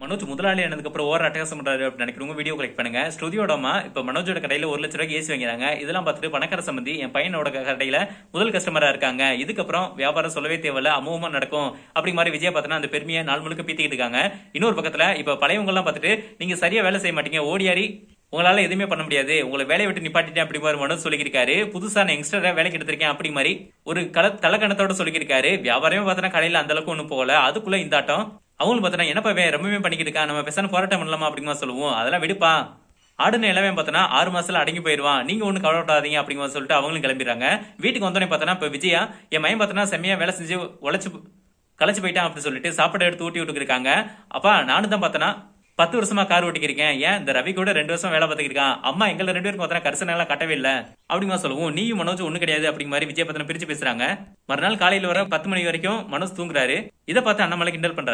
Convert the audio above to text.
மனோஜ் முதலாளி ஆனதுக்கு அப்புறம் ஓர அட்டகாசம் பண்றாரு அப்படின்னு நினைக்கிறவங்க வீடியோ கலெக்ட் பண்ணுங்க ஸ்டுடியோட அம்மா இப்ப மனோஜோட கடையில ஒரு லட்ச ரூபாய்க்கு ஏசி வாங்கிறாங்க இதெல்லாம் பார்த்துட்டு பணக்கார சம்பந்தி என் பையனோட கடையில முதல் கஸ்டமரா இருக்காங்க இதுக்கப்புறம் வியாபாரம் சொல்லவே தேவையில்ல அமோகமா நடக்கும் அப்படி மாதிரி விஜயா பார்த்தனா அந்த பெருமையை நாள் முழுக்க பீத்திக்கிட்டு இருக்காங்க இன்னொரு பக்கத்துல இப்ப பழையவங்க எல்லாம் பார்த்துட்டு நீங்க சரியா வேலை செய்ய மாட்டீங்க ஓடியாரி உங்களால எதுவுமே பண்ண முடியாது உங்களை வேலையை விட்டு நிப்பாட்டிட்டேன் அப்படி மாதிரி மனோஜ் சொல்லியிருக்காரு புதுசா நான் யங்ஸ்டரா வேலைக்கு எடுத்திருக்கேன் அப்படி மாதிரி ஒரு கல தலக்கணத்தோட சொல்லியிருக்காரு வியாபாரமே பார்த்தனா கடையில அந்த அளவுக்கு ஒன்றும் போகல அதுக்குள்ள இந்த ஆட்டம் அவங்களும் பார்த்தனா என்னப்பா இவன் ரொம்பவே பண்ணிக்கிட்டு இருக்கான் நம்ம பெசான போராட்டம் பண்ணலாமா அப்படிங்கிற மாதிரி சொல்லுவோம் அதெல்லாம் விடுப்பா ஆடுன எல்லாமே பார்த்தனா ஆறு மாசத்துல அடங்கி போயிருவான் நீங்க ஒண்ணு கவலைப்படாதீங்க அப்படிங்கிற மாதிரி சொல்லிட்டு அவங்களும் கிளம்பிடுறாங்க வீட்டுக்கு வந்தோடனே பார்த்தனா இப்ப விஜயா என் மையம் பார்த்தனா செம்மையா வேலை செஞ்சு உழைச்சு களைச்சு போயிட்டான் அப்படின்னு சொல்லிட்டு சாப்பாடு எடுத்து ஊட்டி விட்டுக்கு இருக்காங்க அப்பா நானும் தான் பார்த்தனா பத்து வருஷமா கார் ஓட்டிக்கிருக்கேன் ஏன் இந்த ரவி கூட ரெண்டு வருஷம் வேலை பார்த்துக்கிருக்கான் அம்மா எங்களை ரெண்டு பேருக்கும் பார்த்தா கரிசனை எல்லாம் கட்டவே இல்ல அப்படிங்க சொல்லுவோம் நீயும் மனோஜ் ஒண்ணு கிடையாது அப்படிங்க மாதிரி விஜய் பத்தின பிரிச்சு பேசுறாங்க மறுநாள் காலையில வர பத்து மணி வரைக்கும் மனோஜ் தூங்குறாரு இதை பார்த்து அண்ணாமலை கிண்டல் பண்றாரு